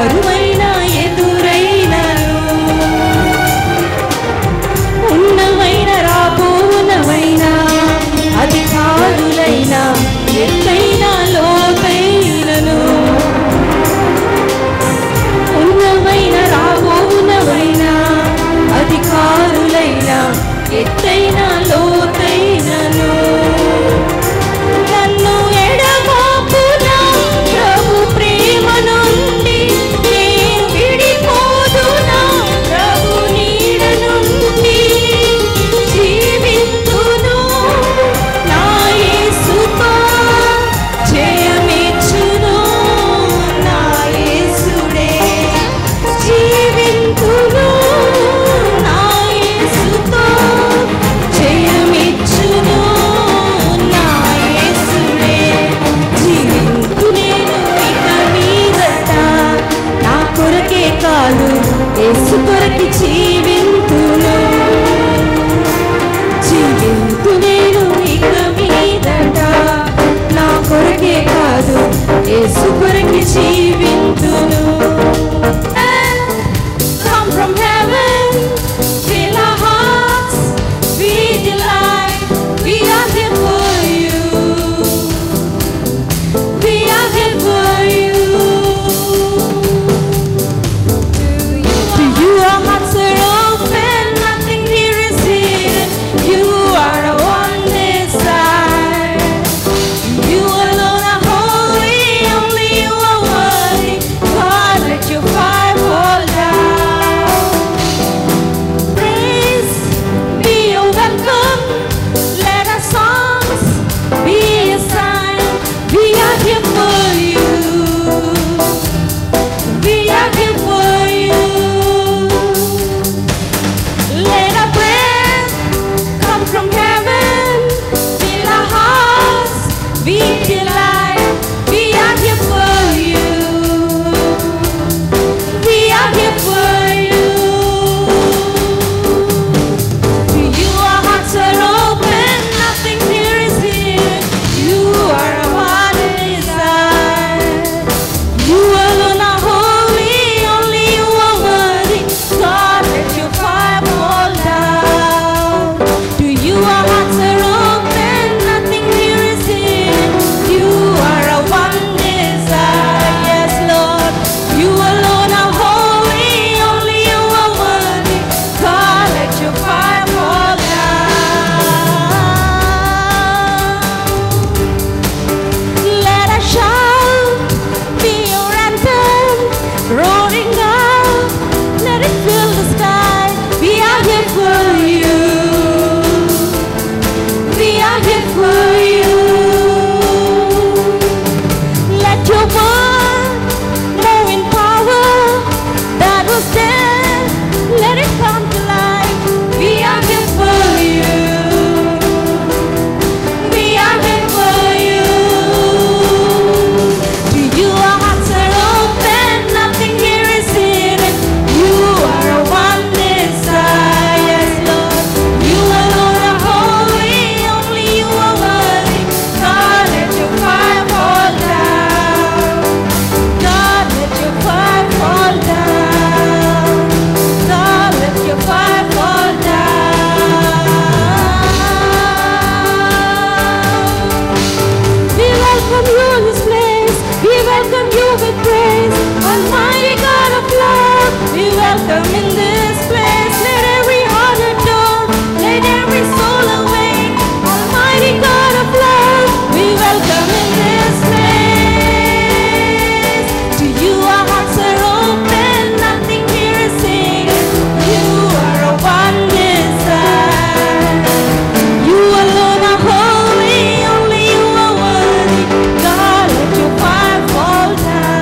కరువైన ఎదురైనను ఉన్నవైన రాబోనవైన అధికారులైన ఎత్తైన లోతైనను ఉన్నవైన రాబోనవైన అధికారులైన ఎత్తైన లోతైనను నన్ను ఎడబాపునా ప్రభు ప్రేమ నుండి నేను విడిపోదునా ప్రభు నీడ నుండి జీవింతును నా యేసుతో జయమిచ్చును నా యేసుడే జీవింతును నా యేసుతో జయమిచ్చును నా యేసుడే జీవింతు నేను ఇక మీదట నా కొరకే కాదు యేసు కొరకి జీవింతును జీవింతు నేను ఇక మీదట నా కొరకే కాదు యేసు కొరకి జీవింతును Come from heaven, fill our hearts, we delight, we are here for you. We are here for you. To you our hearts are open, nothing here is hidden. You are our one desire. You alone are holy, only you are worthy. God, let your fire fall down. Praise be your welcome. Let our songs be a sign. We are here for you. We are here for you. Let our breath come from heaven. Fill our hearts. We delight. We are here for you. We are here for you. To you our hearts are open. Nothing here is hidden. You are our one desire. You alone are holy, only you are worthy. God, let your fire fall down. To you our hearts are open, nothing here is hidden. You are our one desire, yes, Lord. You alone are holy, only you are worthy. God, let your fire fall down. Let us shout, be your anthem, roaring out, let it fill the sky. We are here for you. We are here for you. Let your word grow in power that was dead. Let it come to life. We are here for you. We are here for you. To you our hearts are open, nothing here is hidden. You are our one desire, yes, Lord. You alone are holy, only you are worthy. God, let your fire fall down. God, let your fire fall down. God, let your fire fall down. We welcome you in this place. We welcome you with praise. Almighty God of love, we welcome in this place. Let every heart adore. Let every soul awake. Almighty God of love, we welcome in this place. To you our hearts are open, nothing here is hidden. You are a one desire. You alone are holy, only you are worthy. God, let your fire fall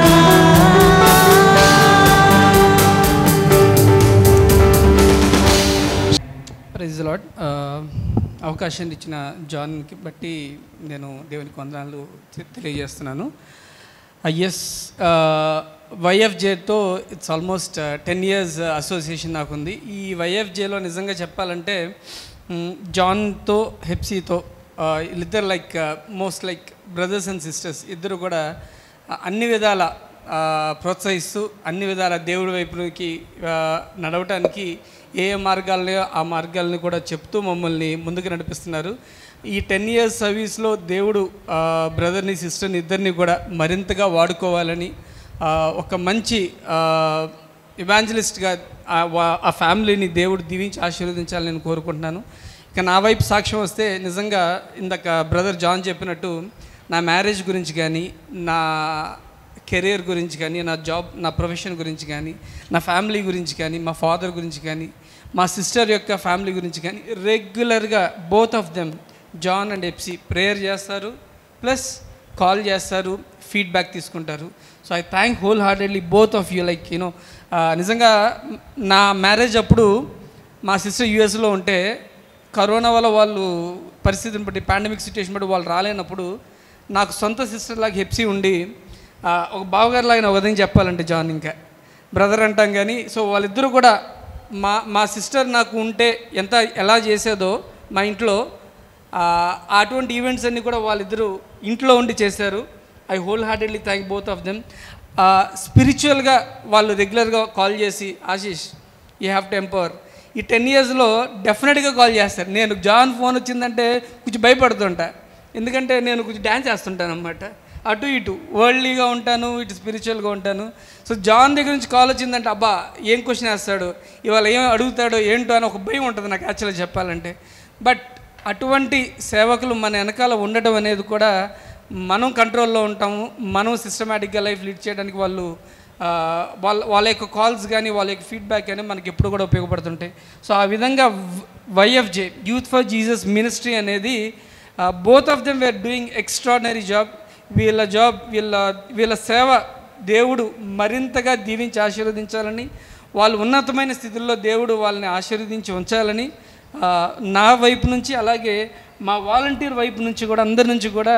down. Praise lord అవకాశాన్ని ఇచ్చిన జాన్కి బట్టి నేను దేవునికి వందనాలు తె- తెలియజేస్తున్నాను yes వైఎఫ్జేతో it's almost ten years association నాకుంది ఈ వైఎఫ్జేలో నిజంగా చెప్పాలంటే మ్, జాన్తో హెప్సీతో ఆ, వీళ్ళిద్దరు like most like brothers and sisters ఇద్దరు కూడా ఆ, అన్ని విధాల ఆ, ప్రోత్సహిస్తూ అన్ని విధాల దేవుడి వైపుకి ఆ, నడవటానికి ఏ ఏ మార్గాలని ఆ మార్గాలని కూడా చెప్తూ మమ్మల్ని ముందుకు నడిపిస్తున్నారు ఈ టెన్ ఇయర్స్ సర్వీస్లో దేవుడు ఆ, బ్రదర్ని సిస్టర్ని ఇద్దరిని కూడా మరింతగా వాడుకోవాలని ఆ, ఒక మంచి ఇవాంజలిస్ట్గా ఆ ఫ్యామిలీని దేవుడు దీవించి ఆశీర్వదించాలని నేను కోరుకుంటున్నాను ఇక నా వైపు సాక్ష్యం వస్తే నిజంగా ఇందాక బ్రదర్ జాన్ చెప్పినట్టు నా మ్యారేజ్ గురించి కానీ నా కెరీర్ గురించి కానీ నా జాబ్ నా ప్రొఫెషన్ గురించి కానీ నా ఫ్యామిలీ గురించి కానీ మా ఫాదర్ గురించి కానీ మా సిస్టర్ యొక్క ఫ్యామిలీ గురించి కానీ రెగ్యులర్గా both of them John and Hepsi prayer చేస్తారు ప్లస్ కాల్ చేస్తారు ఫీడ్బ్యాక్ తీసుకుంటారు so I thank whole heartedly both of you like you know నిజంగా నా మ్యారేజ్ అప్పుడు మా సిస్టర్ యూఎస్లో ఉంటే కరోనా వల్ల వాళ్ళు పరిస్థితిని బట్టి పాండమిక్ సిచ్యువేషన్ బట్టి వాళ్ళు రాలేనప్పుడు నాకు సొంత సిస్టర్ లాగా హెప్సీ ఉండి ఆ, ఒక బావగారు లాగా ఒక విధంగా చెప్పాలంటే జాన్ ఇంకా బ్రదర్ అంటాం కానీ సో వాళ్ళిద్దరూ కూడా మా మా సిస్టర్ నాకు ఉంటే ఎంత ఎలా చేసేదో మా ఇంట్లో ఆ, అటువంటి ఈవెంట్స్ అన్నీ కూడా వాళ్ళిద్దరూ ఇంట్లో ఉండి చేశారు I whole heartedly thank both of them స్పిరిచువల్గా వాళ్ళు రెగ్యులర్గా కాల్ చేసి Ashish you have to empower ఈ టెన్ ఇయర్స్లో డెఫినెట్గా కాల్ చేస్తారు నేను జాన్ ఫోన్ వచ్చిందంటే కొంచెం భయపడుతుంటా ఎందుకంటే నేను కొంచెం డ్యాన్స్ చేస్తుంటాను అనమాట అటు ఇటు వరల్డ్లీగా ఉంటాను ఇటు స్పిరిచువల్గా ఉంటాను సో జాన్ దగ్గర నుంచి కాల్ వచ్చిందంటే అబ్బా ఏం క్వశ్చన్ వేస్తాడు ఇవాళ ఏం అడుగుతాడో ఏంటో అని ఒక భయం ఉంటుంది నాకు యాక్చువల్గా చెప్పాలంటే బట్ అటువంటి సేవకులు మన వెనకాల ఉండటం అనేది కూడా మనం కంట్రోల్లో ఉంటాము మనం సిస్టమేటిక్గా లైఫ్ లీడ్ చేయడానికి వాళ్ళు ఆ, వాళ్ళ వాళ్ళ యొక్క కాల్స్ కానీ వాళ్ళ యొక్క ఫీడ్బ్యాక్ కానీ మనకి ఎప్పుడు కూడా ఉపయోగపడుతుంటాయి సో ఆ విధంగా YFJ youth for Jesus ministry అనేది both of them were doing extraordinary job వీళ్ళ జాబ్ వీళ్ళ వీళ్ళ సేవ దేవుడు మరింతగా దీవించి ఆశీర్వదించాలని వాళ్ళు ఉన్నతమైన స్థితిలో దేవుడు వాళ్ళని ఆశీర్వదించి ఉంచాలని ఆ, నా వైపు నుంచి అలాగే మా వాలంటీర్ వైపు నుంచి కూడా అందరి నుంచి కూడా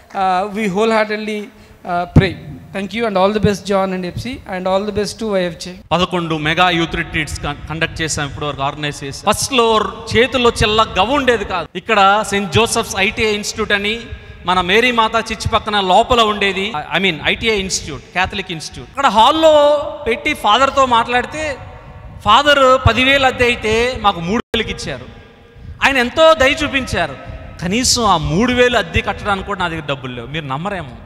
we whole heartedly pray thank you and all the best John and Hepsi and all the best to YFJ పదకొండు మెగా యూత్ రిట్రీట్స్ కండక్ట్ చేసాం ఇప్పుడు వరకు ఆర్గనైజ్ చేసి ఫస్ట్ లో చేతుల్లో చిల్ల గవ్వ ఉండేది కాదు ఇక్కడ సెయింట్ జోసెఫ్స్ ఐటీఐ ఇన్స్టిట్యూట్ అని మన మేరీ మాత చిచ్చి పక్కన లోపల ఉండేది I mean ITI institute Catholic institute అక్కడ హాల్లో పెట్టి ఫాదర్తో మాట్లాడితే ఫాదర్ పదివేలు అద్దె అయితే మాకు మూడు వేలకి ఇచ్చారు ఆయన ఎంతో దయ చూపించారు కనీసం ఆ మూడు వేలు అద్దె కట్టడానికి కూడా నా దగ్గర డబ్బులు లేవు మీరు నమ్మరేమో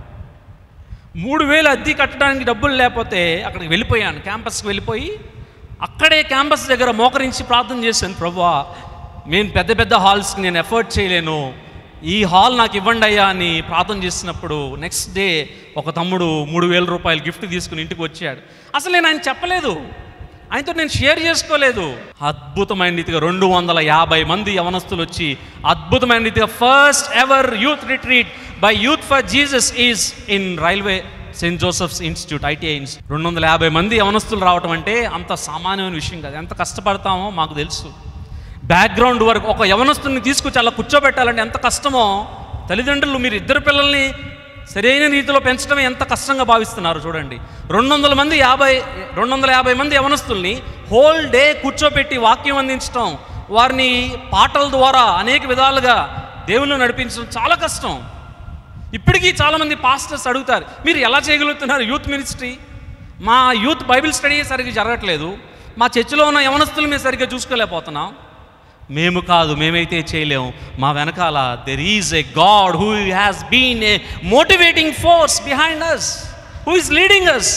మూడు వేలు అద్దె కట్టడానికి డబ్బులు లేకపోతే అక్కడికి వెళ్ళిపోయాను క్యాంపస్కి వెళ్ళిపోయి అక్కడే క్యాంపస్ దగ్గర మోకరించి ప్రార్థన చేశాను ప్రభువా నేను పెద్ద పెద్ద హాల్స్కి నేను ఎఫర్ట్ చేయలేను ఈ హాల్ నాకు ఇవ్వండి అయ్యా అని ప్రార్థన చేసినప్పుడు నెక్స్ట్ డే ఒక తమ్ముడు మూడు వేల రూపాయలు గిఫ్ట్ తీసుకుని ఇంటికి వచ్చాడు అసలు నేను ఆయన చెప్పలేదు ఆయనతో నేను షేర్ చేసుకోలేదు అద్భుతమైన రీతిగా రెండు వందల యాభై మంది యవనస్తులు వచ్చి అద్భుతమైన రీతిగా first ever youth retreat by youth for Jesus is in railway Saint Joseph's institute ITI institute రెండు వందల యాభై మంది యవనస్తులు రావటం అంటే అంత సామాన్యమైన విషయం కాదు ఎంత కష్టపడతామో మాకు తెలుసు బ్యాక్గ్రౌండ్ వరకు ఒక యవనస్తుని తీసుకొచ్చి అలా కూర్చోబెట్టాలంటే ఎంత కష్టమో తల్లిదండ్రులు మీరు ఇద్దరు పిల్లల్ని సరైన రీతిలో పెంచడం ఎంత కష్టంగా భావిస్తున్నారు చూడండి రెండు వందల మంది యాభై రెండు వందల యాభై మంది యవనస్తుల్ని హోల్ డే కూర్చోబెట్టి వాక్యం అందించడం వారిని పాటల ద్వారా అనేక విధాలుగా దేవుళ్ళు నడిపించడం చాలా కష్టం ఇప్పటికీ చాలామంది పాస్టర్స్ అడుగుతారు మీరు ఎలా చేయగలుగుతున్నారు యూత్ మినిస్ట్రీ మా యూత్ బైబిల్ స్టడీ సరిగ్గా జరగట్లేదు మా చర్చిలో ఉన్న యవనస్తులు మేము సరిగ్గా చూసుకోలేకపోతున్నాం మేము కాదు మేమైతే చేయలేము మా వెనకాల there is a God who has been a motivating force behind us who is leading us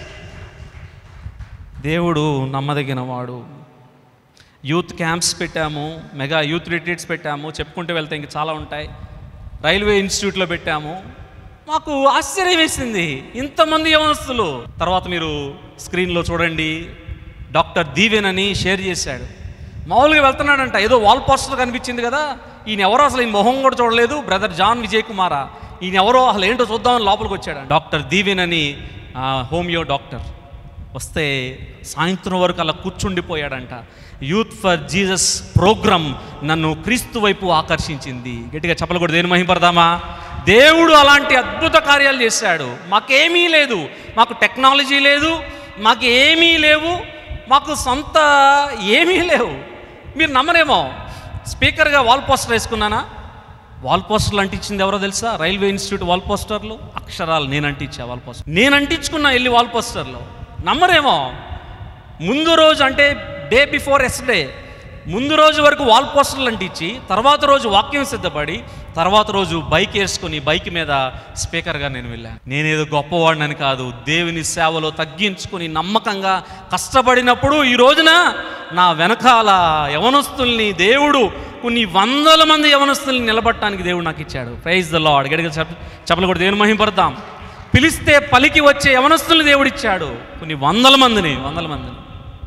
దేవుడు నమ్మదగిన వాడు యూత్ క్యాంప్స్ పెట్టాము మెగా యూత్ రిట్రీట్స్ పెట్టాము చెప్పుకుంటూ వెళ్తే ఇంక చాలా ఉంటాయి రైల్వే ఇన్స్టిట్యూట్లో పెట్టాము మాకు ఆశ్చర్యం వేసింది ఇంతమంది యవనస్తులు తర్వాత మీరు స్క్రీన్లో చూడండి డాక్టర్ దీవెన్ అని షేర్ చేశాడు మామూలుగా వెళ్తున్నాడంట ఏదో వాల్ పోస్టర్ కనిపించింది కదా ఈయన ఎవరో అసలు ఈయన మొహం కూడా చూడలేదు బ్రదర్ జాన్ విజయ్ కుమారా ఈయన ఎవరో అసలు ఏంటో చూద్దామని లోపలికి వచ్చాడు డాక్టర్ దీవెన్ అని ఆ, హోమియో డాక్టర్ వస్తే సాయంత్రం వరకు అలా కూర్చుండిపోయాడంట యూత్ ఫర్ జీసస్ ప్రోగ్రామ్ నన్ను క్రీస్తు వైపు ఆకర్షించింది గట్టిగా చెప్పలకూడదు దేని మహింపడదామా దేవుడు అలాంటి అద్భుత కార్యాలు చేశాడు మాకేమీ లేదు మాకు టెక్నాలజీ లేదు మాకు ఏమీ లేవు మాకు సొంత ఏమీ లేవు మీరు నమ్మరేమో స్పీకర్గా వాల్ పోస్టర్ వేసుకున్నానా వాల్ పోస్టర్లు అంటించింది ఎవరో తెలుసా రైల్వే ఇన్స్టిట్యూట్ వాల్ పోస్టర్లు అక్షరాలు నేను అంటించా వాల్ పోస్టర్ నేను అంటించుకున్నా వెళ్ళి వాల్ పోస్టర్లో నమ్మరేమో ముందు రోజు అంటే డే బిఫోర్ ఎస్డే ముందు రోజు వరకు వాల్ పోస్టర్లు అంటించి తర్వాత రోజు వాక్యం సిద్ధపడి తర్వాత రోజు బైక్ వేసుకొని బైక్ మీద స్పీకర్గా నేను వెళ్ళాను నేనేదో గొప్పవాడినని కాదు దేవుని సేవలో తగ్గించుకొని నమ్మకంగా కష్టపడినప్పుడు ఈ రోజున నా వెనకాల యవనస్తుల్ని దేవుడు కొన్ని వందల మంది యవనస్తుల్ని నిలబట్టడానికి దేవుడు నాకు ఇచ్చాడు ప్రైజ్ ద లాడ్ గడిగ చెప్పలు కూడా దేవుని మహింపడతాం పిలిస్తే పలికి వచ్చే యవనస్తుల్ని దేవుడిచ్చాడు కొన్ని వందల మందిని వందల మందిని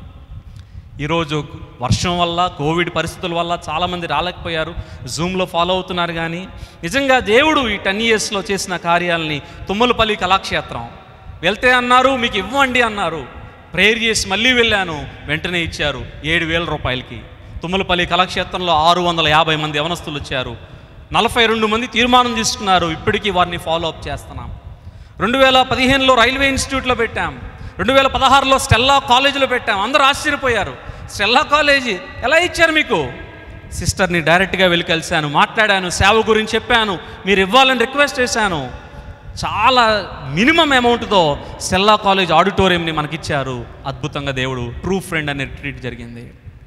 ఈరోజు వర్షం వల్ల కోవిడ్ పరిస్థితుల వల్ల చాలామంది రాలేకపోయారు జూమ్లో ఫాలో అవుతున్నారు కానీ నిజంగా దేవుడు ఈ టెన్ ఇయర్స్లో చేసిన కార్యాలని తుమ్మలపల్లి కళాక్షేత్రం వెళ్తే అన్నారు మీకు ఇవ్వండి అన్నారు ప్రేయర్ చేసి మళ్ళీ వెళ్ళాను వెంటనే ఇచ్చారు ఏడు వేల రూపాయలకి తుమ్మలపల్లి కళాక్షేత్రంలో ఆరు వందల యాభై మంది యవనస్తులు వచ్చారు నలభై రెండు మంది తీర్మానం తీసుకున్నారు ఇప్పటికీ వారిని ఫాలో అప్ చేస్తున్నాం రెండు వేల పదిహేనులో రైల్వే ఇన్స్టిట్యూట్లో పెట్టాం రెండు వేల పదహారులో స్టెల్లా కాలేజీలో పెట్టాం అందరూ ఆశ్చర్యపోయారు స్టెల్లా కాలేజీ ఎలా ఇచ్చారు మీకు సిస్టర్ని డైరెక్ట్గా వెళ్ళి కలిశాను మాట్లాడాను సేవ గురించి చెప్పాను మీరు ఇవ్వాలని రిక్వెస్ట్ చేశాను చాలా మినిమం అమౌంట్తో స్టెల్లా కాలేజ్ ఆడిటోరియంని మనకిచ్చారు అద్భుతంగా దేవుడు ట్రూ ఫ్రెండ్ అనే ట్రీట్ జరిగింది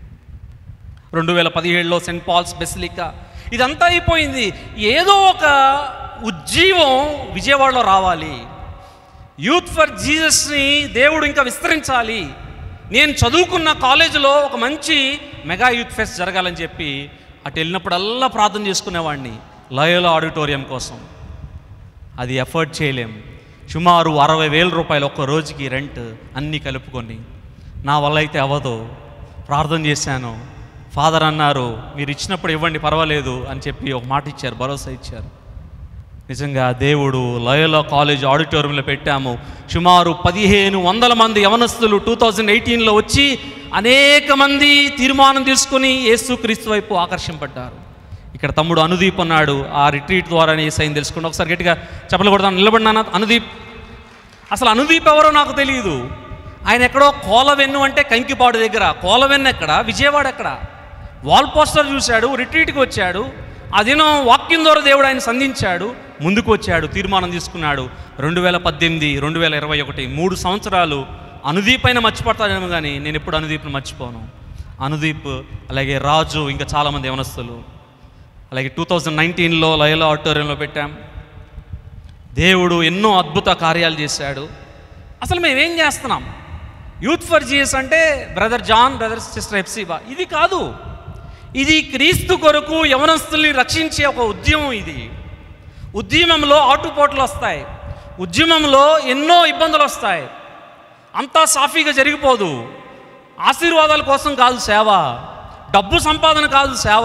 రెండు వేల పదిహేడులో సెంట్ పాల్స్ బెసిలికా ఇదంతా అయిపోయింది ఏదో ఒక ఉజ్జీవం విజయవాడలో రావాలి యూత్ ఫర్ జీసస్ని దేవుడు ఇంకా విస్తరించాలి నేను చదువుకున్న కాలేజీలో ఒక మంచి మెగా యూత్ ఫెస్ట్ జరగాలని చెప్పి అటు వెళ్ళినప్పుడల్లా ప్రార్థన చేసుకునేవాడిని లయోలా ఆడిటోరియం కోసం అది ఎఫర్ట్ చేయలేం సుమారు అరవై వేల రూపాయలు ఒక్క రోజుకి రెంట్ అన్నీ కలుపుకొని నా వల్ల అయితే అవ్వదు ప్రార్థన చేశాను ఫాదర్ అన్నారు మీరు ఇచ్చినప్పుడు ఇవ్వండి పర్వాలేదు అని చెప్పి ఒక మాట ఇచ్చారు భరోసా ఇచ్చారు నిజంగా దేవుడు లయోలా కాలేజ్ ఆడిటోరియంలో పెట్టాము సుమారు పదిహేను వందల మంది యవనస్తులు టూ థౌజండ్ ఎయిటీన్లో వచ్చి అనేక మంది తీర్మానం తీసుకుని యేసుక్రీస్తు వైపు ఆకర్షింపడ్డారు ఇక్కడ తమ్ముడు అనుదీప్ ఉన్నాడు ఆ రిట్రీట్ ద్వారానే ఏ సైన్ తెలుసుకుని ఒకసారి గట్టిగా చెప్పలు కొడతాను నిలబడినా అనుదీప్ అసలు అనుదీప్ ఎవరో నాకు తెలియదు ఆయన ఎక్కడో కోలవెన్ను అంటే కంకిపాడు దగ్గర కోలవెన్ను ఎక్కడ విజయవాడ ఎక్కడ వాల్ పోస్టర్ చూశాడు రిట్రీట్కి వచ్చాడు ఆ దినం వాక్యం ద్వారా దేవుడు ఆయన సంధించాడు ముందుకు వచ్చాడు తీర్మానం తీసుకున్నాడు రెండు వేల పద్దెనిమిది రెండు వేల ఇరవై ఒకటి మూడు సంవత్సరాలు అనుదీప్ అయినా మర్చిపోతానేమో కానీ నేను ఎప్పుడు అనుదీప్ను మర్చిపోను అనుదీప్ అలాగే రాజు ఇంకా చాలామంది యవనస్తులు అలాగే టూ థౌజండ్ నైన్టీన్లో లయలో ఆడిటోరియంలో పెట్టాం దేవుడు ఎన్నో అద్భుత కార్యాలు చేశాడు అసలు మేమేం చేస్తున్నాం యూత్ ఫర్ జీఎస్ అంటే brother John brother sister Hephzibah ఇది కాదు ఇది క్రీస్తు కొరకు యవనస్తుల్ని రక్షించే ఒక ఉద్యమం ఇది ఉద్యమంలో ఆటుపోట్లు వస్తాయి ఉద్యమంలో ఎన్నో ఇబ్బందులు వస్తాయి అంతా సాఫీగా జరిగిపోదు ఆశీర్వాదాల కోసం కాదు సేవ డబ్బు సంపాదన కాదు సేవ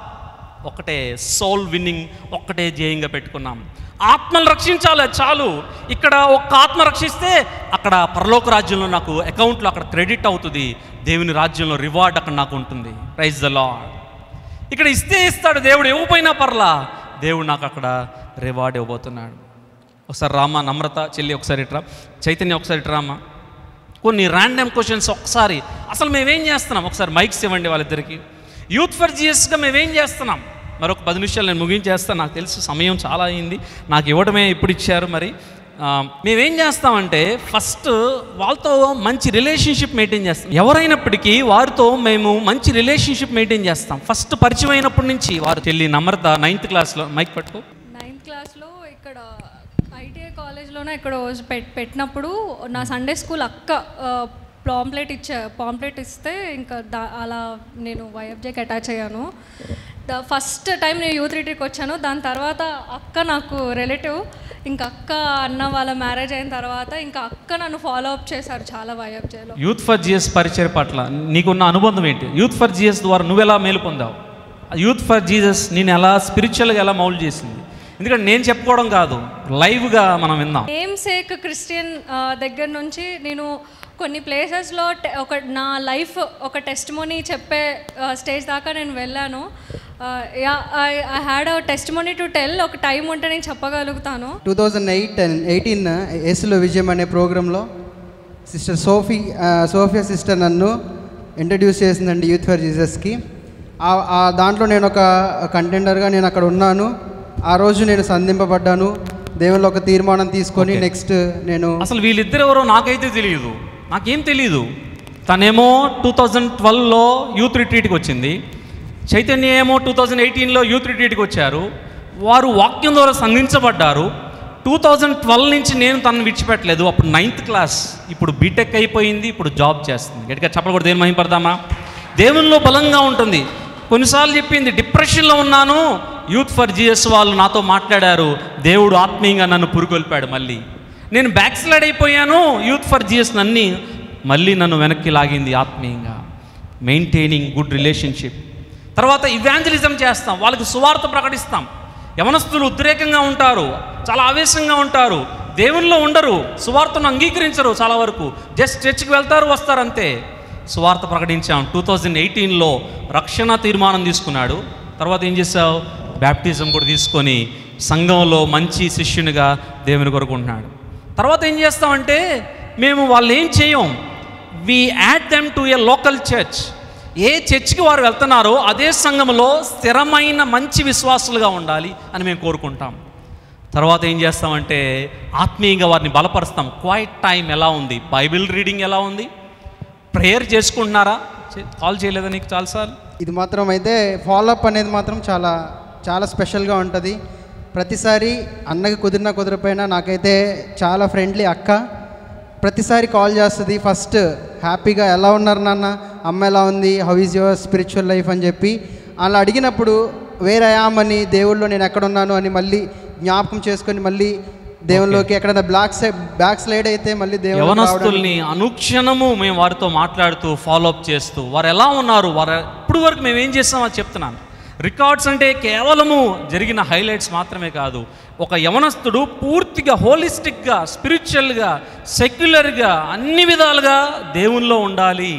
ఒకటే సోల్ విన్నింగ్ ఒక్కటే ధ్యేయంగా పెట్టుకున్నాం ఆత్మలు రక్షించాలి అది చాలు ఇక్కడ ఒక్క ఆత్మ రక్షిస్తే అక్కడ పరలోక రాజ్యంలో నాకు అకౌంట్లో అక్కడ క్రెడిట్ అవుతుంది దేవుని రాజ్యంలో రివార్డ్ అక్కడ నాకు ఉంటుంది ప్రైజ్ ద లాడ్ ఇక్కడ ఇస్తే ఇస్తాడు దేవుడు ఇవ్వపోయినా పర్లా దేవుడు నాకు అక్కడ రివార్డ్ ఇవ్వబోతున్నాడు ఒకసారి రామా నమ్రత చెల్లి ఒకసారి ఇట్రా చైతన్య ఒకసారి ఇట్రా అమ్మా కొన్ని ర్యాండమ్ క్వశ్చన్స్ ఒకసారి అసలు మేమేం చేస్తున్నాం ఒకసారి మైక్స్ ఇవ్వండి వాళ్ళిద్దరికి యూత్ ఫర్ జిఎస్గా మేమేం చేస్తున్నాం మరొక పది నిమిషాలు నేను ముగించేస్తాను నాకు తెలుసు సమయం చాలా అయింది నాకు ఇవ్వడమే ఇప్పుడు ఇచ్చారు మరి ఆ, మేమేం చేస్తామంటే ఫస్ట్ వాళ్ళతో మంచి రిలేషన్షిప్ మెయింటైన్ చేస్తాం ఎవరైనప్పటికీ వారితో మేము మంచి రిలేషన్షిప్ మెయింటైన్ చేస్తాం ఫస్ట్ పరిచయం అయినప్పటి నుంచి వారు చెల్లి నమ్రత నైన్త్ క్లాస్లో మైక్ పట్టుకో నైన్త్ క్లాస్లో ఇక్కడ ఐటీఐ కాలేజ్లోనే ఇక్కడ పెట్ పెట్టినప్పుడు నా సండే స్కూల్ అక్క పాంప్లెట్ ఇచ్చా పాంప్లెట్ ఇస్తే ఇంకా దా అలా నేను వైఎఫ్జేకి అటాచ్ అయ్యాను ద ఫస్ట్ టైం నేను యూత్ రిట్రీట్కి వచ్చాను దాని తర్వాత అక్క నాకు రిలేటివ్ ఇంకా అక్క అన్న వాళ్ళ మ్యారేజ్ అయిన తర్వాత ఇంకా అక్క నన్ను ఫాలో అప్ చేశారు చాలా వైఎఫ్జేలో యూత్ ఫర్ జిఎస్ పరిచయ పట్ల నీకున్న అనుబంధం ఏంటి యూత్ ఫర్ జిఎస్ ద్వారా నువ్వు ఎలా మేలు పొందావు యూత్ ఫర్ జీసస్ నేను ఎలా స్పిరిచువల్గా ఎలా మౌల్డ్ చేసింది ఎందుకంటే నేను చెప్పుకోవడం కాదు లైవ్గా మనం విందాం నేమ్ సేక్ క్రిస్టియన్ ఆ, దగ్గర నుంచి నేను కొన్ని ప్లేసెస్లో ఒక నా లైఫ్ ఒక టెస్ట్ మోనీ చెప్పే స్టేజ్ దాకా నేను వెళ్ళాను yeah I I had a testimony to tell ఒక టైం ఉంటే నేను చెప్పగలుగుతాను టూ థౌజండ్ ఎయిట్ ఎయిటీన్ ఏసులో విజయం అనే ప్రోగ్రాంలో సిస్టర్ సోఫీ ఆ, సోఫియా సిస్టర్ నన్ను ఇంట్రడ్యూస్ చేసిందండి యూత్ ఫర్ జీసస్కి ఆ- ఆ దాంట్లో నేను ఒక కంటెండర్గా నేను అక్కడ ఉన్నాను ఆ రోజు నేను సంధింపబడ్డాను దేవుళ్ళు ఒక తీర్మానం తీసుకొని Okay. నెక్స్ట్ నేను అసలు వీళ్ళిద్దరు ఎవరో నాకైతే తెలియదు నాకేం తెలియదు తనేమో టూ థౌజండ్ ట్వెల్వ్లో యూత్ రిట్రీట్కి వచ్చింది చైతన్య ఏమో టూ థౌజండ్ ఎయిటీన్లో యూత్ రిట్రీట్కి వచ్చారు వారు వాక్యం ద్వారా సంధించబడ్డారు టూ థౌజండ్ ట్వెల్వ్ నుంచి నేను తనను విడిచిపెట్టలేదు అప్పుడు నైన్త్ క్లాస్ ఇప్పుడు బీటెక్ అయిపోయింది ఇప్పుడు జాబ్ చేస్తుంది గట్టిగా చెప్పలు కూడా దేని మహింపడదామా దేవునిలో బలంగా ఉంటుంది కొన్నిసార్లు చెప్పింది డిప్రెషన్లో ఉన్నాను యూత్ ఫర్ జిఎస్ వాళ్ళు నాతో మాట్లాడారు దేవుడు ఆత్మీయంగా నన్ను పురుకొల్పాడు మళ్ళీ నేను బ్యాక్ స్లైడ్ అయిపోయాను యూత్ ఫర్ జిఎస్ నన్ని మళ్ళీ నన్ను వెనక్కి లాగింది ఆత్మీయంగా మెయింటైనింగ్ గుడ్ రిలేషన్షిప్ తర్వాత ఇవాంజలిజం చేస్తాం వాళ్ళకి సువార్త ప్రకటిస్తాం యవనస్తులు ఉద్రేకంగా ఉంటారు చాలా ఆవేశంగా ఉంటారు దేవుల్లో ఉండరు సువార్తను అంగీకరించరు చాలా వరకు జస్ట్ చర్చ్కి వెళ్తారు వస్తారు అంతే సువార్త ప్రకటించాం టూ థౌజండ్ ఎయిటీన్లో రక్షణ తీర్మానం తీసుకున్నాడు తర్వాత ఏం చేసావు బ్యాప్టిజం కూడా తీసుకొని సంఘంలో మంచి శిష్యునిగా దేవుని కొరుకుంటున్నాడు తర్వాత ఏం చేస్తామంటే మేము వాళ్ళు ఏం చేయం we add them to a local church ఏ చర్చ్కి వారు వెళ్తున్నారో అదే సంఘంలో స్థిరమైన మంచి విశ్వాసులుగా ఉండాలి అని మేము కోరుకుంటాం తర్వాత ఏం చేస్తామంటే ఆత్మీయంగా వారిని బలపరుస్తాం క్వైట్ టైం ఎలా ఉంది బైబిల్ రీడింగ్ ఎలా ఉంది ప్రేయర్ చేసుకుంటున్నారా చే- కాల్ చేయలేదా నీకు చాలాసార్లు ఇది మాత్రం అయితే ఫాలోఅప్ అనేది మాత్రం చాలా చాలా స్పెషల్గా ఉంటుంది ప్రతిసారి అన్నకి కుదిరినా కుదిరిపోయినా నాకైతే చాలా ఫ్రెండ్లీ అక్క ప్రతిసారి కాల్ చేస్తుంది ఫస్ట్ హ్యాపీగా ఎలా ఉన్నారు నాన్న అమ్మ ఎలా ఉంది how is your spiritual life అని చెప్పి అలా అడిగినప్పుడు వేరే అని దేవుళ్ళు నేను ఎక్కడున్నాను అని మళ్ళీ జ్ఞాపకం చేసుకొని మళ్ళీ దేవుల్లోకి ఎక్కడైనా బ్లాక్ సైడ్ బ్యాక్ స్లైడ్ అయితే మళ్ళీ దేవుడు యవనస్తుల్ని అనుక్షణము మేము వారితో మాట్లాడుతూ ఫాలోఅప్ చేస్తూ వారు ఎలా ఉన్నారు వారు ఇప్పుడు వరకు మేము ఏం చేస్తామో అది చెప్తున్నాను రికార్డ్స్ అంటే కేవలము జరిగిన హైలైట్స్ మాత్రమే కాదు ఒక యవనస్తుడు పూర్తిగా హోలిస్టిక్గా స్పిరిచువల్గా సెక్యులర్గా అన్ని విధాలుగా దేవుల్లో ఉండాలి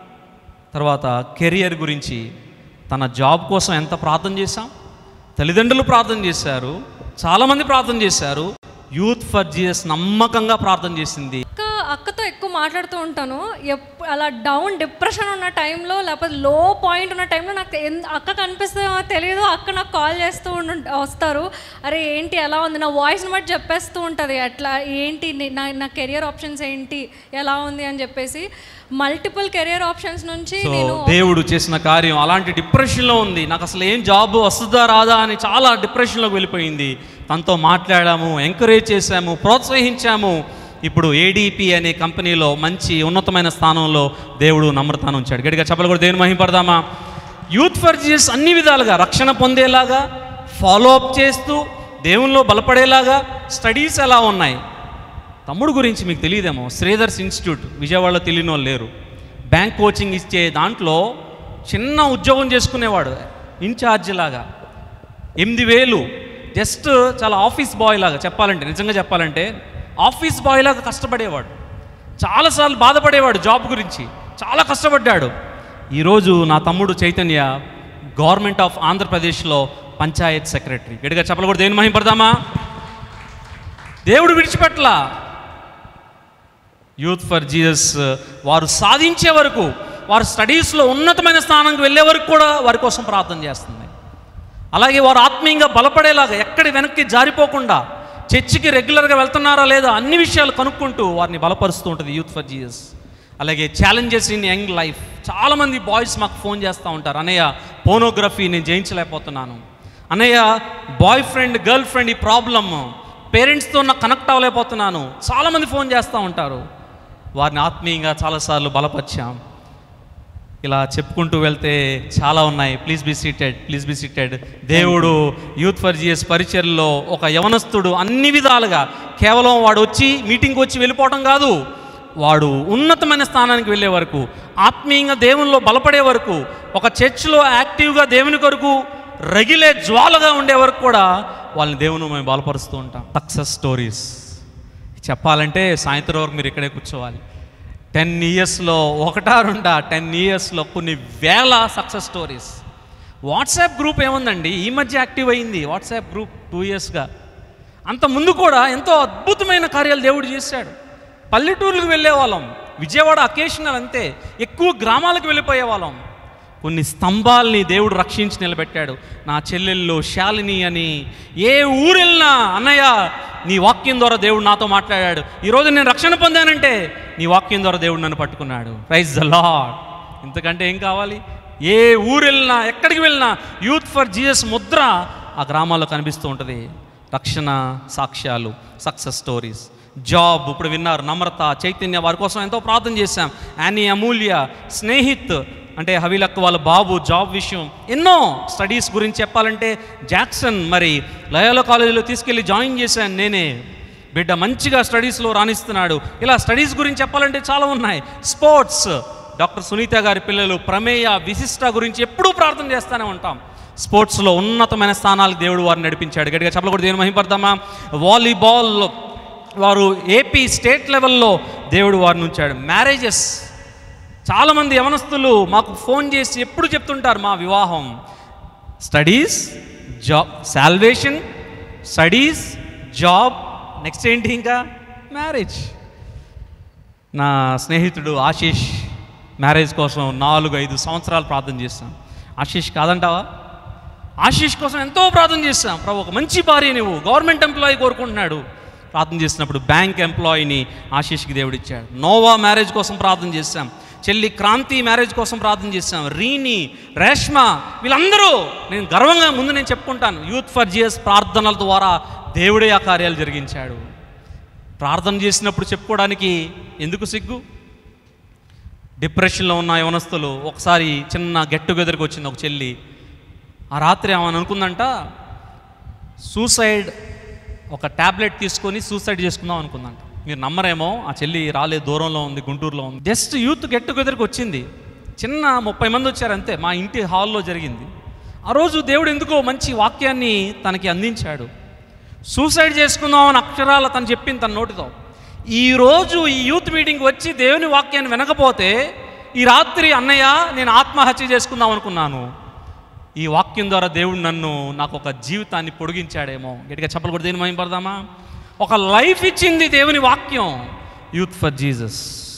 తర్వాత కెరియర్ గురించి తన జాబ్ కోసం ఎంత ప్రార్థన చేశాం తల్లిదండ్రులు ప్రార్థన చేశారు చాలామంది ప్రార్థన చేశారు యూత్ ఫర్ జిఎస్ నమ్మకంగా ప్రార్థన చేసింది అక్క అక్కతో ఎక్కువ మాట్లాడుతూ ఉంటాను ఎప్ అలా డౌన్ డిప్రెషన్ ఉన్న టైంలో లేకపోతే లో పాయింట్ ఉన్న టైంలో నాకు ఎన్- అక్క కనిపిస్తుందో తెలియదు అక్క నాకు కాల్ చేస్తూ ఉండు వస్తారు అరే ఏంటి ఎలా ఉంది నా వాయిస్ని బట్టి చెప్పేస్తూ ఉంటుంది అట్లా ఏంటి నీ- నా నా కెరియర్ ఆప్షన్స్ ఏంటి ఎలా ఉంది అని చెప్పేసి మల్టిపుల్ కెరియర్ ఆప్షన్స్ నుంచి సో నేను దేవుడు చేసిన కార్యం అలాంటి డిప్రెషన్లో ఉంది నాకు అసలు ఏం జాబ్ వస్తుందా రాదా అని చాలా డిప్రెషన్లోకి వెళ్ళిపోయింది తనతో మాట్లాడాము ఎంకరేజ్ చేశాము ప్రోత్సహించాము ఇప్పుడు ఏడీపీ అనే కంపెనీలో మంచి ఉన్నతమైన స్థానంలో దేవుడు నమ్రతాను ఉంచాడు గడిగా చెప్పలు కూడా దేవుని మహింపడదామా యూత్ ఫర్ జీసస్ అన్ని విధాలుగా రక్షణ పొందేలాగా ఫాలో అప్ చేస్తూ దేవునిలో బలపడేలాగా స్టడీస్ ఎలా ఉన్నాయి తమ్ముడు గురించి మీకు తెలియదేమో శ్రీధర్స్ ఇన్స్టిట్యూట్ విజయవాడలో తెలియని వాళ్ళు లేరు బ్యాంక్ కోచింగ్ ఇచ్చే దాంట్లో చిన్న ఉద్యోగం చేసుకునేవాడు ఇన్ఛార్జ్ లాగా ఎనిమిది వేలు జస్ట్ చాలా ఆఫీస్ బాయ్ లాగా చెప్పాలంటే నిజంగా చెప్పాలంటే ఆఫీస్ బాయ్ లాగా కష్టపడేవాడు చాలాసార్లు బాధపడేవాడు జాబ్ గురించి చాలా కష్టపడ్డాడు ఈరోజు నా తమ్ముడు చైతన్య గవర్నమెంట్ ఆఫ్ ఆంధ్రప్రదేశ్లో పంచాయత్ సెక్రటరీ గడిగా చెప్పకూడదు దేని మహింపడదామా దేవుడు విడిచిపెట్టలా యూత్ ఫర్ జీసస్ వారు సాధించే వరకు వారు స్టడీస్లో ఉన్నతమైన స్థానానికి వెళ్ళే వరకు కూడా వారి కోసం ప్రార్థన చేస్తుంది అలాగే వారు ఆత్మీయంగా బలపడేలాగా ఎక్కడి వెనక్కి జారిపోకుండా చర్చికి రెగ్యులర్గా వెళ్తున్నారా లేదా అన్ని విషయాలు కనుక్కుంటూ వారిని బలపరుస్తూ ఉంటుంది యూత్ ఫర్ జీసస్ అలాగే ఛాలెంజెస్ ఇన్ యంగ్ లైఫ్ చాలామంది బాయ్స్ మాకు ఫోన్ చేస్తూ ఉంటారు అన్నయ్య పోనోగ్రఫీ నేను జయించలేకపోతున్నాను అన్నయ్య బాయ్ ఫ్రెండ్ గర్ల్ ఫ్రెండ్ ఈ ప్రాబ్లమ్ పేరెంట్స్తో నాకు కనెక్ట్ అవ్వలేకపోతున్నాను చాలామంది ఫోన్ చేస్తూ ఉంటారు వారిని ఆత్మీయంగా చాలాసార్లు బలపరిచాం ఇలా చెప్పుకుంటూ వెళ్తే చాలా ఉన్నాయి please be seated please be seated దేవుడు యూత్ ఫర్ జిఎస్ పరిచర్లో ఒక యవనస్తుడు అన్ని విధాలుగా కేవలం వాడు వచ్చి మీటింగ్కి వచ్చి వెళ్ళిపోవడం కాదు వాడు ఉన్నతమైన స్థానానికి వెళ్ళే వరకు ఆత్మీయంగా దేవునిలో బలపడే వరకు ఒక చర్చ్లో యాక్టివ్గా దేవుని కొరకు రగిలే జ్వాలగా ఉండే వరకు కూడా వాళ్ళని దేవుని మేము బలపరుస్తూ ఉంటాం సక్సెస్ స్టోరీస్ చెప్పాలంటే సాయంత్రం వరకు మీరు ఇక్కడే కూర్చోవాలి టెన్ ఇయర్స్లో ఒకటా రెండా టెన్ ఇయర్స్లో కొన్ని వేల సక్సెస్ స్టోరీస్ వాట్సాప్ గ్రూప్ ఏముందండి ఈ మధ్య యాక్టివ్ అయింది వాట్సాప్ గ్రూప్ టూ ఇయర్స్గా అంత ముందు కూడా ఎంతో అద్భుతమైన కార్యాలు దేవుడు చేశాడు పల్లెటూర్లకు వెళ్ళే వాళ్ళం విజయవాడ అకేషనల్ అంతే ఎక్కువ గ్రామాలకు వెళ్ళిపోయే వాళ్ళం కొన్ని స్తంభాల్ని దేవుడు రక్షించి నిలబెట్టాడు నా చెల్లెళ్ళు శాలిని అని ఏ ఊరెళ్ళినా అన్నయ్య నీ వాక్యం ద్వారా దేవుడు నాతో మాట్లాడాడు ఈరోజు నేను రక్షణ పొందానంటే నీ వాక్యం ద్వారా దేవుడు నన్ను పట్టుకున్నాడు ప్రైజ్ ద లాడ్ ఇంతకంటే ఏం కావాలి ఏ ఊరు వెళ్ళినా ఎక్కడికి వెళ్ళినా యూత్ ఫర్ జీఎస్ ముద్ర ఆ గ్రామాల్లో కనిపిస్తూ ఉంటుంది రక్షణ సాక్ష్యాలు సక్సెస్ స్టోరీస్ జాబ్ ఇప్పుడు విన్నారు నమ్రత చైతన్య వారి కోసం ఎంతో ప్రార్థన చేశాం యానీ అమూల్య స్నేహిత్ అంటే హవీలక్ వాళ్ళ బాబు జాబ్ విషయం ఎన్నో స్టడీస్ గురించి చెప్పాలంటే జాక్సన్ మరి లయోలో కాలేజీలో తీసుకెళ్ళి జాయిన్ చేశాను నేనే బిడ్డ మంచిగా స్టడీస్లో రాణిస్తున్నాడు ఇలా స్టడీస్ గురించి చెప్పాలంటే చాలా ఉన్నాయి స్పోర్ట్స్ డాక్టర్ సునీత గారి పిల్లలు ప్రమేయ విశిష్ట గురించి ఎప్పుడూ ప్రార్థన చేస్తూనే ఉంటాం స్పోర్ట్స్లో ఉన్నతమైన స్థానాలకు దేవుడు వారిని నడిపించాడు గట్టిగా చెప్పలు కూడా దేని మహిపడతామా వాలీబాల్ వారు ఏపీ స్టేట్ లెవెల్లో దేవుడు వారిని ఉంచాడు మ్యారేజెస్ చాలామంది యవనస్తులు మాకు ఫోన్ చేసి ఎప్పుడు చెప్తుంటారు మా వివాహం studies job salvation studies job next ఏంటి ఇంకా మ్యారేజ్ నా స్నేహితుడు ఆశీష్ మ్యారేజ్ కోసం నాలుగు ఐదు సంవత్సరాలు ప్రార్థన చేస్తాం ఆశీష్ కాదంటావా ఆశీష్ కోసం ఎంతో ప్రార్థన చేస్తాం ప్రభు ఒక మంచి భార్య నువ్వు గవర్నమెంట్ ఎంప్లాయీ కోరుకుంటున్నాడు ప్రార్థన చేసినప్పుడు బ్యాంక్ ఎంప్లాయీని ఆశీష్కి దేవుడు ఇచ్చాడు నోవా మ్యారేజ్ కోసం ప్రార్థన చేశాం చెల్లి క్రాంతి మ్యారేజ్ కోసం ప్రార్థన చేశాం రీని రేష్మ వీళ్ళందరూ నేను గర్వంగా ముందు నేను చెప్పుకుంటాను యూత్ ఫర్ జిఎస్ ప్రార్థనల ద్వారా దేవుడే ఆ కార్యాలు జరిగించాడు ప్రార్థన చేసినప్పుడు చెప్పుకోవడానికి ఎందుకు సిగ్గు డిప్రెషన్లో ఉన్న యవనస్తులు ఒకసారి చిన్న గెట్ టుగెదర్కి వచ్చింది ఒక చెల్లి ఆ రాత్రి ఆమె అనుకుందంట సూసైడ్ ఒక ట్యాబ్లెట్ తీసుకొని సూసైడ్ చేసుకుందాం అనుకుందంట మీరు నమ్మరేమో ఆ చెల్లి రాలేదు దూరంలో ఉంది గుంటూరులో ఉంది జస్ట్ యూత్ గెట్ టుగెదర్కి వచ్చింది చిన్న ముప్పై మంది వచ్చారు అంతే మా ఇంటి హాల్లో జరిగింది ఆ రోజు దేవుడు ఎందుకో మంచి వాక్యాన్ని తనకి అందించాడు సూసైడ్ చేసుకుందాం అని అక్షరాల తను చెప్పింది తన నోటితో ఈరోజు ఈ యూత్ మీటింగ్ వచ్చి దేవుని వాక్యాన్ని వినకపోతే ఈ రాత్రి అన్నయ్య నేను ఆత్మహత్య చేసుకుందాం అనుకున్నాను ఈ వాక్యం ద్వారా దేవుడు నన్ను నాకు ఒక జీవితాన్ని పొడిగించాడేమో గట్టిగా చెప్పలు కూడా దేని మహింపడదామా ఒక లైఫ్ ఇచ్చింది దేవుని వాక్యం యూత్ ఫర్ జీసస్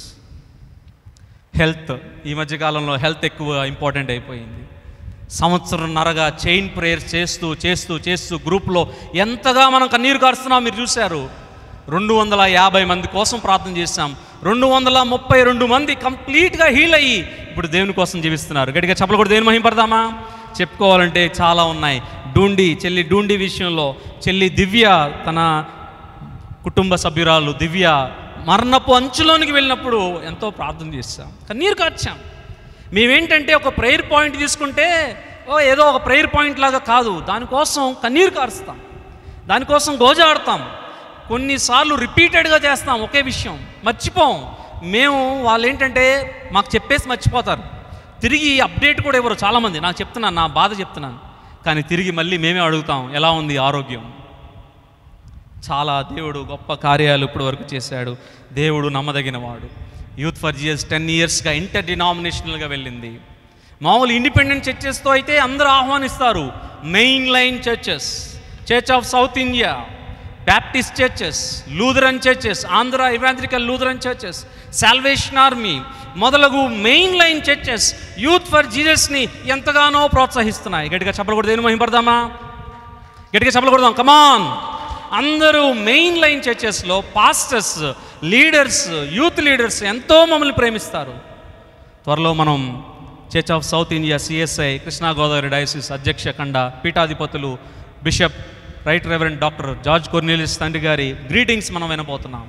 హెల్త్ ఈ మధ్యకాలంలో హెల్త్ ఎక్కువ ఇంపార్టెంట్ అయిపోయింది సంవత్సరంన్నరగా చైన్ ప్రేయర్స్ చేస్తూ చేస్తూ చేస్తూ గ్రూప్లో ఎంతగా మనం కన్నీరు కారుస్తున్నాం మీరు చూశారు రెండు వందల యాభై మంది కోసం ప్రార్థన చేశాం రెండు వందల ముప్పై రెండు మంది కంప్లీట్గా హీల్ అయ్యి ఇప్పుడు దేవుని కోసం జీవిస్తున్నారు గట్టిగా చెప్పలు కూడా దేని మహింపడదామా చెప్పుకోవాలంటే చాలా ఉన్నాయి డూండి చెల్లి డూండి విషయంలో చెల్లి దివ్య తన కుటుంబ సభ్యురాలు దివ్య మరణపు అంచులోనికి వెళ్ళినప్పుడు ఎంతో ప్రార్థన చేశాం కన్నీరు కార్చాం మేమేంటంటే ఒక ప్రేయర్ పాయింట్ తీసుకుంటే ఓ ఏదో ఒక ప్రేయర్ పాయింట్ లాగా కాదు దానికోసం కన్నీరు కారుస్తాం దానికోసం గోజాడతాం కొన్నిసార్లు రిపీటెడ్గా చేస్తాం ఒకే విషయం మర్చిపోం మేము వాళ్ళు ఏంటంటే మాకు చెప్పేసి మర్చిపోతారు తిరిగి అప్డేట్ కూడా ఇవ్వరు చాలామంది నాకు చెప్తున్నాను నా బాధ చెప్తున్నాను కానీ తిరిగి మళ్ళీ మేమే అడుగుతాం ఎలా ఉంది ఆరోగ్యం చాలా దేవుడు గొప్ప కార్యాలు ఇప్పటి వరకు చేశాడు దేవుడు నమ్మదగినవాడు యూత్ ఫర్ జిఎస్ టెన్ ఇయర్స్గా ఇంటర్ డినామినేషనల్గా వెళ్ళింది మామూలు ఇండిపెండెంట్ చర్చెస్తో అయితే అందరూ ఆహ్వానిస్తారు main line churches church of South India Baptist churches Lutheran churches Andhra evangelical Lutheran churches Salvation Army మొదలగు main line churches youth for జీసస్ని ఎంతగానో ప్రోత్సహిస్తున్నాయి గట్టిగా చెప్పలు కూడా దేని మహింపడదామా గట్టిగా చెప్పలు కొడదాం కమాన్ అందరూ మెయిన్ లైన్ చర్చెస్లో పాస్టర్స్ లీడర్స్ యూత్ లీడర్స్ ఎంతో మమ్మల్ని ప్రేమిస్తారు త్వరలో మనం church of South India CSI Krishna Godavari diocese అధ్యక్ష కండ పీఠాధిపతులు bishop right reverend doctor George Cornelius తండ్రి గారి గ్రీటింగ్స్ మనం వినబోతున్నాం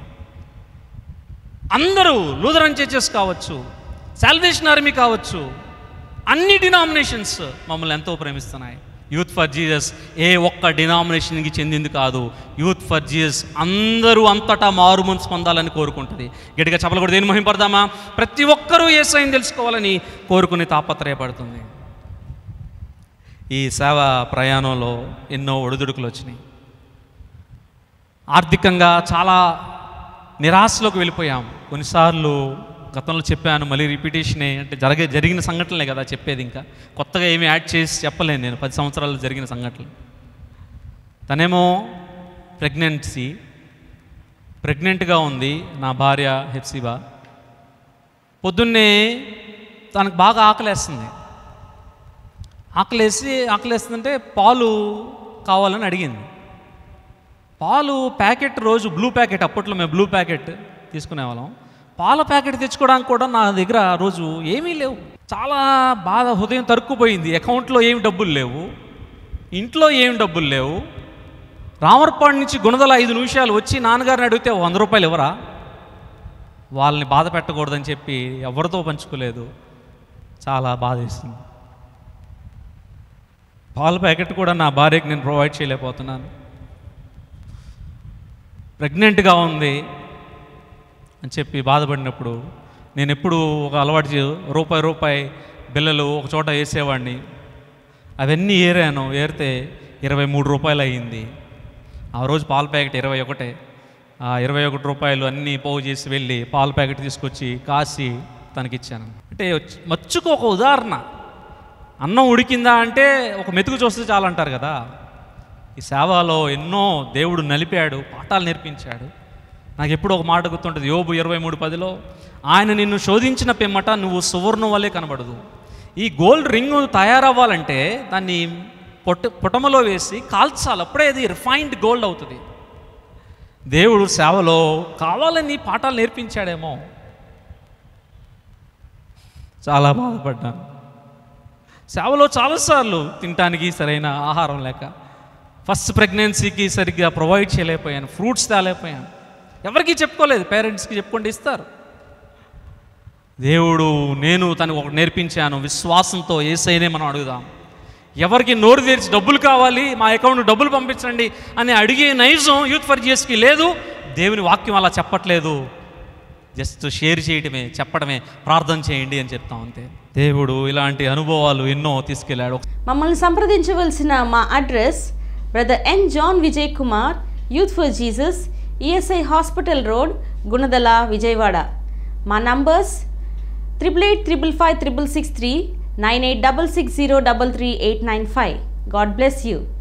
అందరూ లూథరన్ చర్చెస్ కావచ్చు సాల్వేషన్ ఆర్మీ కావచ్చు అన్ని డినామినేషన్స్ మమ్మల్ని ఎంతో ప్రేమిస్తున్నాయి యూత్ ఫర్ జీసస్ ఏ ఒక్క డినామినేషన్కి చెందింది కాదు యూత్ ఫర్ జీసస్ అందరూ అంతటా మారు మనసు పొందాలని కోరుకుంటుంది గట్టిగా చెప్పలు కూడా దేని మహింపడదామా ప్రతి ఒక్కరూ ఏ సైన్ తెలుసుకోవాలని కోరుకుని తాపత్రయపడుతుంది ఈ సేవ ప్రయాణంలో ఎన్నో ఒడిదుడుకులు వచ్చినాయి ఆర్థికంగా చాలా నిరాశలోకి వెళ్ళిపోయాం కొన్నిసార్లు గతంలో చెప్పాను మళ్ళీ రిపీటేషనే అంటే జరగ జరిగిన సంఘటనలే కదా చెప్పేది ఇంకా కొత్తగా ఏమి యాడ్ చేసి చెప్పలేను నేను పది సంవత్సరాలు జరిగిన సంఘటనలు తనేమో ప్రెగ్నెన్సీ ప్రెగ్నెంట్గా ఉంది నా భార్య హెప్సిబా పొద్దున్నే తనకు బాగా ఆకలేస్తుంది ఆకలేసి ఆకలేస్తుందంటే పాలు కావాలని అడిగింది పాలు ప్యాకెట్ రోజు బ్లూ ప్యాకెట్ అప్పట్లో మేము బ్లూ ప్యాకెట్ తీసుకునేవాళ్ళం పాల ప్యాకెట్ తెచ్చుకోవడానికి కూడా నా దగ్గర ఆ రోజు ఏమీ లేవు చాలా బాధ హృదయం తరుక్కుపోయింది అకౌంట్లో ఏమి డబ్బులు లేవు ఇంట్లో ఏమి డబ్బులు లేవు రామర్పాడు నుంచి గుణదల ఐదు నిమిషాలు వచ్చి నాన్నగారిని అడిగితే వంద రూపాయలు ఇవ్వరా వాళ్ళని బాధ పెట్టకూడదని చెప్పి ఎవరితో పంచుకోలేదు చాలా బాధ వేసింది పాల ప్యాకెట్ కూడా నా భార్యకి నేను ప్రొవైడ్ చేయలేకపోతున్నాను ప్రెగ్నెంట్గా ఉంది అని చెప్పి బాధపడినప్పుడు నేను ఎప్పుడు ఒక అలవాటు చే- రూపాయి రూపాయి బిల్లలు ఒక చోట వేసేవాడిని అవన్నీ ఏరాను ఏరితే ఇరవై మూడు రూపాయలు అయ్యింది ఆ రోజు పాల ప్యాకెట్ ఇరవై ఒకటే ఆ ఇరవై ఒకటి రూపాయలు అన్నీ పోగు చేసి వెళ్ళి పాల ప్యాకెట్ తీసుకొచ్చి కాసి తనకిచ్చాను అంటే వచ్చి- మచ్చుకు ఒక ఉదాహరణ అన్నం ఉడికిందా అంటే ఒక మెతుకు చూస్తే చాలు అంటారు కదా ఈ సేవలో ఎన్నో దేవుడు నలిపాడు పాఠాలు నేర్పించాడు నాకు ఎప్పుడు ఒక మాట గుర్తుంటుంది యోబు ఇరవై మూడు పదిలో ఆయన నిన్ను శోధించిన పిమ్మట నువ్వు సువర్ణం వల్లే కనబడదు ఈ గోల్డ్ రింగ్ తయారవ్వాలంటే దాన్ని పొట్ట పుటమలో వేసి కాల్చాలి అప్పుడే అది రిఫైన్డ్ గోల్డ్ అవుతుంది దేవుడు సేవలో కావాలని పాఠాలు నేర్పించాడేమో చాలా బాధపడ్డాను సేవలో చాలాసార్లు తినటానికి సరైన ఆహారం లేక ఫస్ట్ ప్రెగ్నెన్సీకి సరిగ్గా ప్రొవైడ్ చేయలేకపోయాను ఫ్రూట్స్ తేలేకపోయాను ఎవరికి చెప్పుకోలేదు పేరెంట్స్కి చెప్పుకుంటే ఇస్తారు దేవుడు నేను తనకు ఒకటి నేర్పించాను విశ్వాసంతో ఏసైనే మనం అడుగుదాం ఎవరికి నోరు తెరిచి డబ్బులు కావాలి మా అకౌంట్ డబ్బులు పంపించండి అని అడిగే నైజం యూత్ ఫర్ జిఎస్కి లేదు దేవుని వాక్యం అలా చెప్పట్లేదు జస్ట్ షేర్ చేయడమే చెప్పడమే ప్రార్థన చేయండి అని చెప్తాం అంతే దేవుడు ఇలాంటి అనుభవాలు ఎన్నో తీసుకెళ్ళాడు మమ్మల్ని సంప్రదించవలసిన మా address brother N John Vijay Kumar youth for Jesus ESI hospital road Gunadala Vijayawada మా numbers triple eight triple five triple six three nine eight double six zero double three eight nine five God bless you